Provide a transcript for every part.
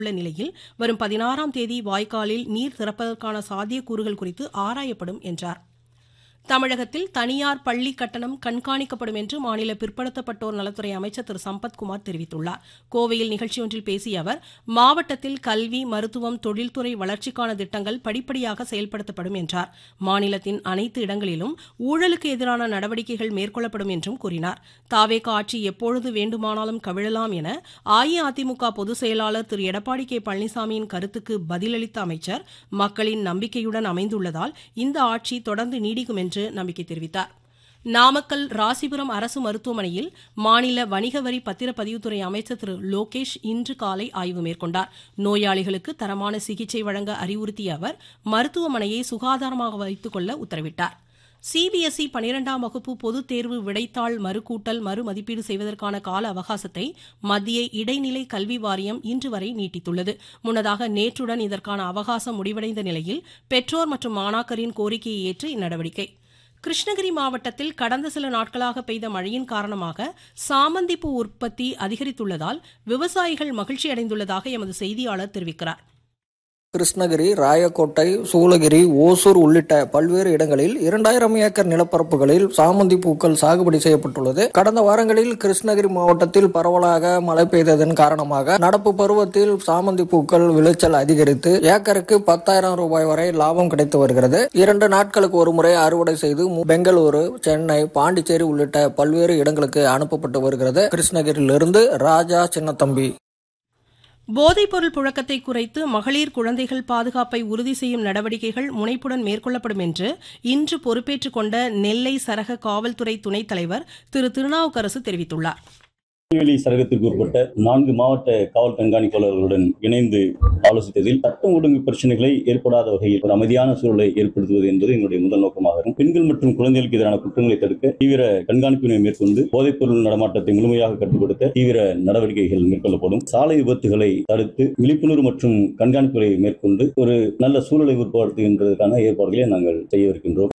உள்ள நிலையில் வரும் பதினாறாம் தேதி வாய்க்காலில் நீர் திறப்பதற்கான சாத்தியக்கூறுகள் குறித்து ஆராயப்படும் என்றார் தமிழகத்தில் தனியார் பள்ளி கட்டணம் கண்காணிக்கப்படும் என்று மாநில பிற்படுத்தப்பட்டோர் நலத்துறை அமைச்சர் திரு சம்பத்குமார் தெரிவித்துள்ளார் கோவையில் நிகழ்ச்சி ஒன்றில் பேசிய அவர் மாவட்டத்தில் கல்வி மருத்துவம் தொழில்துறை வளர்ச்சிக்கான திட்டங்கள் படிப்படியாக செயல்படுத்தப்படும் என்றார் மாநிலத்தின் அனைத்து இடங்களிலும் ஊழலுக்கு எதிரான நடவடிக்கைகள் மேற்கொள்ளப்படும் என்றும் கூறினார் தாவேக ஆட்சி எப்பொழுது வேண்டுமானாலும் கவிழலாம் என அஇஅதிமுக பொதுச் செயலாளர் திரு எடப்பாடி கே பழனிசாமியின் கருத்துக்கு பதிலளித்த அமைச்சர் மக்களின் நம்பிக்கையுடன் அமைந்துள்ளதால் இந்த ஆட்சி தொடர்ந்து நீடிக்கும் என்று நம்பிக்கை தெரிவித்தார் நாமக்கல் ராசிபுரம் அரசு மருத்துவமனையில் மாநில வணிக வரி பத்திரப்பதிவுத்துறை அமைச்சர் திரு லோகேஷ் இன்று காலை ஆய்வு மேற்கொண்டார் நோயாளிகளுக்கு தரமான சிகிச்சை வழங்க அறிவுறுத்திய அவர் மருத்துவமனையை சுகாதாரமாக வைத்துக் கொள்ள உத்தரவிட்டார் சிபிஎஸ்இ பனிரெண்டாம் வகுப்பு பொதுத் தேர்வு விடைத்தாள் மறுகூட்டல் மறுமதிப்பீடு செய்வதற்கான கால அவகாசத்தை மத்திய இடைநிலை கல்வி வாரியம் இன்று வரை நீட்டித்துள்ளது முன்னதாக நேற்றுடன் இதற்கான அவகாசம் முடிவடைந்த நிலையில் பெற்றோர் மற்றும் மாணாக்கரின் கோரிக்கையை ஏற்று இந்நடவடிக்கை கிருஷ்ணகிரி மாவட்டத்தில் கடந்த சில நாட்களாக பெய்த மழையின் காரணமாக சாமந்திப்பூ உற்பத்தி அதிகரித்துள்ளதால் விவசாயிகள் மகிழ்ச்சி அடைந்துள்ளதாக எமது செய்தியாளர் தெரிவிக்கிறார் கிருஷ்ணகிரி ராயக்கோட்டை சூளகிரி ஓசூர் உள்ளிட்ட பல்வேறு இடங்களில் இரண்டாயிரம் ஏக்கர் நிலப்பரப்புகளில் சாமந்தி பூக்கள் சாகுபடி செய்யப்பட்டுள்ளது கடந்த வாரங்களில் கிருஷ்ணகிரி மாவட்டத்தில் பரவலாக மழை பெய்ததன் காரணமாக நடப்பு பருவத்தில் சாமந்தி பூக்கள் விளைச்சல் அதிகரித்து ஏக்கருக்கு பத்தாயிரம் ரூபாய் வரை லாபம் கிடைத்து வருகிறது இரண்டு நாட்களுக்கு ஒருமுறை அறுவடை செய்து பெங்களூரு சென்னை பாண்டிச்சேரி உள்ளிட்ட பல்வேறு இடங்களுக்கு அனுப்பப்பட்டு வருகிறது கிருஷ்ணகிரியிலிருந்து ராஜா சின்னத்தம்பி போதைப்பொருள் புழக்கத்தை குறைத்து மகளிர் குழந்தைகள் பாதுகாப்பை உறுதி செய்யும் நடவடிக்கைகள் முனைப்புடன் மேற்கொள்ளப்படும் என்று இன்று பொறுப்பேற்றுக் கொண்ட நெல்லை சரக காவல்துறை துணைத் தலைவர் திரு திருநாவுக்கரசு தெரிவித்துள்ளார் திருநெல்வேலி சரகத்திற்கு உட்பட்ட நான்கு மாவட்ட காவல் கண்காணிப்பாளர்களுடன் இணைந்து ஆலோசித்ததில் சட்டம் ஒழுங்கு பிரச்சனைகளை ஏற்படாத வகையில் ஒரு அமைதியான சூழலை ஏற்படுத்துவது என்பது எங்களுடைய முதல் நோக்கமாகும் பெண்கள் மற்றும் குழந்தைகளுக்கு எதிரான குற்றங்களை தடுக்க தீவிர கண்காணிப்பினை மேற்கொண்டு போதைப்பொருள் நடமாட்டத்தை முழுமையாக கட்டுப்படுத்த தீவிர நடவடிக்கைகள் மேற்கொள்ளப்படும் சாலை விபத்துகளை தடுத்து விழிப்புணர்வு மற்றும் கண்காணிப்புகளை மேற்கொண்டு ஒரு நல்ல சூழலை உருவாக்குகின்றதற்கான ஏற்பாடுகளை நாங்கள் செய்யவிருக்கின்றோம்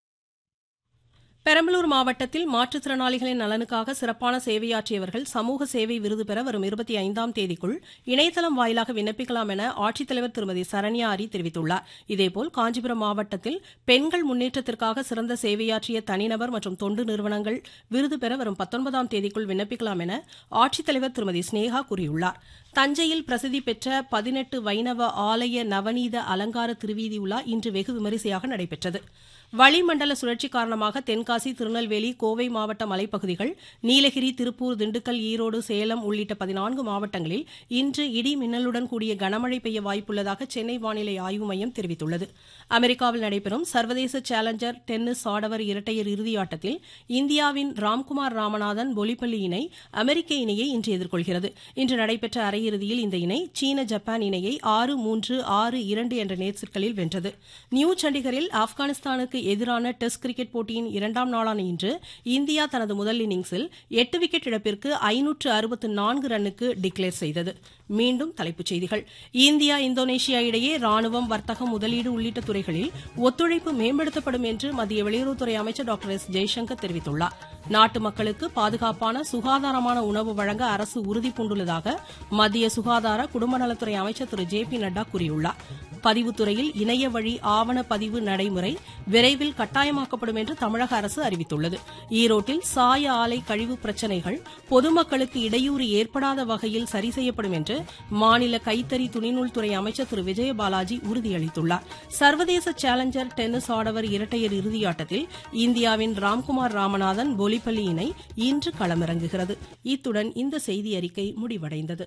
பெரம்பலூர் மாவட்டத்தில் மாற்றுத்திறனாளிகளின் நலனுக்காக சிறப்பான சேவையாற்றியவர்கள் சமூக சேவை விருது பெற வரும் இருபத்தி ஐந்தாம் தேதிக்குள் இணையதளம் வாயிலாக விண்ணப்பிக்கலாம் என ஆட்சித்தலைவர் திருமதி சரண்யா அரி தெரிவித்துள்ளார் இதேபோல் காஞ்சிபுரம் மாவட்டத்தில் பெண்கள் முன்னேற்றத்திற்காக சிறந்த சேவையாற்றிய தனிநபர் மற்றும் தொண்டு நிறுவனங்கள் விருது பெற வரும் பத்தொன்பதாம் தேதிக்குள் விண்ணப்பிக்கலாம் என ஆட்சித்தலைவர் திருமதி ஸ்னேகா கூறியுள்ளார் தஞ்சையில் பிரசித்தி பெற்ற பதினெட்டு வைணவ ஆலய நவநீத அலங்கார திருவீதி உலா இன்று வெகு விமரிசையாக நடைபெற்றது வளிமண்டல சுழற்சி காரணமாக தென்காசி திருநெல்வேலி கோவை மாவட்ட மலைப்பகுதிகள் நீலகிரி திருப்பூர் திண்டுக்கல் ஈரோடு சேலம் உள்ளிட்ட பதினான்கு மாவட்டங்களில் இன்று இடி மின்னலுடன் கூடிய கனமழை பெய்ய வாய்ப்புள்ளதாக சென்னை வானிலை ஆய்வு மையம் தெரிவித்துள்ளது அமெரிக்காவில் நடைபெறும் சர்வதேச சேலஞ்சர் டென்னிஸ் ஆடவர் இரட்டையர் இறுதியாட்டத்தில் இந்தியாவின் ராம்குமார் ராமநாதன் பொலிப்பள்ளி இணை அமெரிக்க இணையை இன்று எதிர்கொள்கிறது இன்று நடைபெற்ற அரையிறுதியில் இந்த இணை சீன ஜப்பான் இணையை ஆறு மூன்று ஆறு இரண்டு என்ற நேர்சிற்களில் வென்றது நியூ சண்டிகரில் ஆப்கானிஸ்தானுக்கு எதிரான டெஸ்ட் கிரிக்கெட் போட்டியின் இரண்டாம் நாளான இன்று இந்தியா தனது முதல் இன்னிங்ஸில் எட்டு விக்கெட் இழப்பிற்கு ஐநூற்று அறுபத்து நான்கு ரன்னுக்கு டிக்ளேர் செய்தது மீண்டும் தலைப்புச் செய்திகள் இந்தியா இந்தோனேஷியா இடையே ராணுவம் வர்த்தகம் முதலீடு உள்ளிட்ட துறைகளில் ஒத்துழைப்பு மேம்படுத்தப்படும் என்று மத்திய வெளியுறவுத்துறை அமைச்சர் டாக்டர் எஸ் ஜெய்சங்கர் தெரிவித்துள்ளார் நாட்டு மக்களுக்கு பாதுகாப்பான சுகாதாரமான உணவு வழங்க அரசு உறுதி பூண்டுள்ளதாக மத்திய சுகாதார குடும்ப நலத்துறை அமைச்சர் திரு ஜே பி நட்டா கூறியுள்ளார் பதிவுத்துறையில் இணைய வழி ஆவண பதிவு நடைமுறை விரைவில் கட்டாயமாக்கப்படும் என்று தமிழக அரசு அறிவித்துள்ளது ஈரோட்டில் சாய ஆலை கழிவு பிரச்சினைகள் பொதுமக்களுக்கு இடையூறு ஏற்படாத வகையில் சரி செய்யப்படும் என்று மாநில கைத்தறி துணிநூல்துறை அமைச்சர் திரு விஜயபாலாஜி உறுதியளித்துள்ளார் சர்வதேச சேலஞ்சர் டென்னிஸ் ஆடவர் இரட்டையர் இறுதியாட்டத்தில் இந்தியாவின் ராம்குமார் ராமநாதன் பொலிப்பள்ளி இணை இன்று களமிறங்குகிறது இத்துடன் இந்த செய்தி அறிக்கை முடிவடைந்தது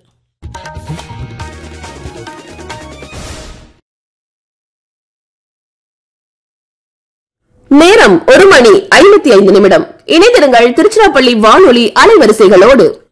நேரம் ஒரு மணி ஐம்பத்தி ஐந்து நிமிடம் இணைந்திருங்கள் திருச்சிராப்பள்ளி வானொலி அலைவரிசைகளோடு